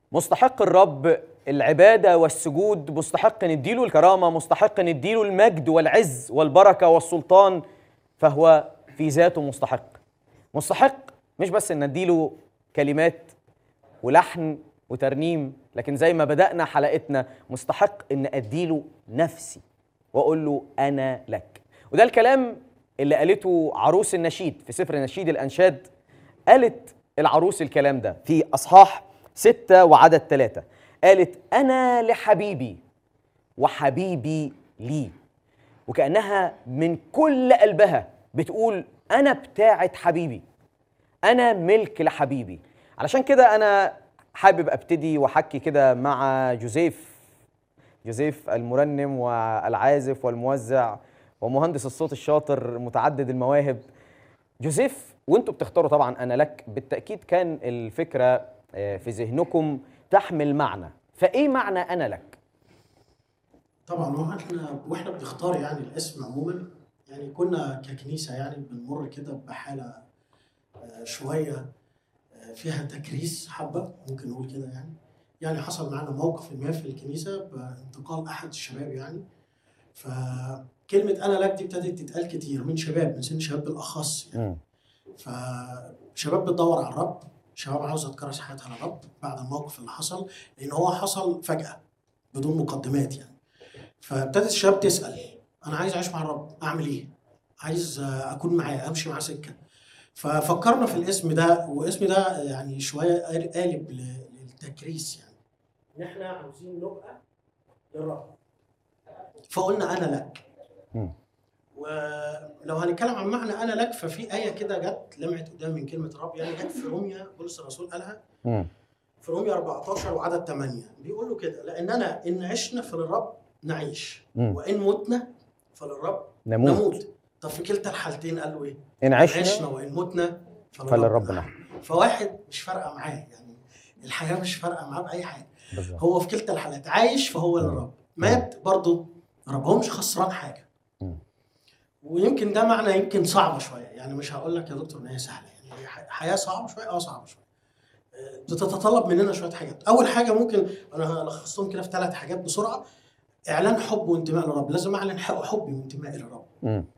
مستحق الرب العبادة والسجود مستحق نديله الكرامة مستحق نديله المجد والعز والبركة والسلطان فهو في ذاته مستحق مستحق مش بس ان نديله كلمات ولحن وترنيم لكن زي ما بدأنا حلقتنا مستحق ان اديله نفسي واقول له انا لك وده الكلام اللي قالته عروس النشيد في سفر نشيد الانشاد قالت العروس الكلام ده في اصحاح ستة وعدد ثلاثة قالت انا لحبيبي وحبيبي لي وكانها من كل قلبها بتقول انا بتاعت حبيبي انا ملك لحبيبي علشان كده انا حابب ابتدي واحكي كده مع جوزيف جوزيف المرنم والعازف والموزع ومهندس الصوت الشاطر متعدد المواهب جوزيف وانتوا بتختاروا طبعا انا لك بالتاكيد كان الفكره آه، في ذهنكم تحمل معنى فايه معنى انا لك طبعا هو احنا واحنا بنختار يعني الاسم عموما يعني كنا ككنيسه يعني بنمر كده بحاله آه، شويه آه، فيها تكريس حبه ممكن نقول كده يعني يعني حصل معانا موقف ما في الكنيسه بانتقال احد الشباب يعني فكلمه انا لك دي ابتدت تتقال كتير من شباب من سن شباب بالاخص يعني مم. فشباب بتدور على الرب شباب عاوزه تكرس حياتها للرب بعد الموقف اللي حصل لان هو حصل فجاه بدون مقدمات يعني فابتدت الشباب تسال انا عايز اعيش مع الرب اعمل ايه؟ عايز آه، اكون معاه امشي معاه سكه ففكرنا في الاسم ده والاسم ده يعني شويه قالب ل- للتكريس يعني ان احنا عاوزين نبقى للرب فقلنا انا لك مم. ولو هنتكلم عن معنى انا لك ففي ايه كده جت لمعت قدام من كلمه الرب يعني جت في روميا بولس الرسول قالها مم. في روميا 14 وعدد 8 بيقول له كده لاننا ان عشنا فللرب نعيش مم. وان متنا فللرب نموت نموت طب في كلتا الحالتين قال له ايه؟ ان عشنا عشنا وان متنا فللرب نحن فواحد مش فارقه معاه يعني الحياه مش فارقه معاه باي حاجه بالظبط هو في كلتا الحالات عايش فهو للرب مات برضه رب هو مش خسران حاجه مم. ويمكن ده معنى يمكن صعبه شويه يعني مش هقول لك يا دكتور ان هي سهله يعني هي ح- حياه صعبه شويه اه صعبه شويه آه، بتتطلب مننا شويه حاجات اول حاجه ممكن انا هلخصهم كده في ثلاث حاجات بسرعه اعلان حب وانتماء للرب لازم اعلن ح- حبي وانتمائي للرب مم.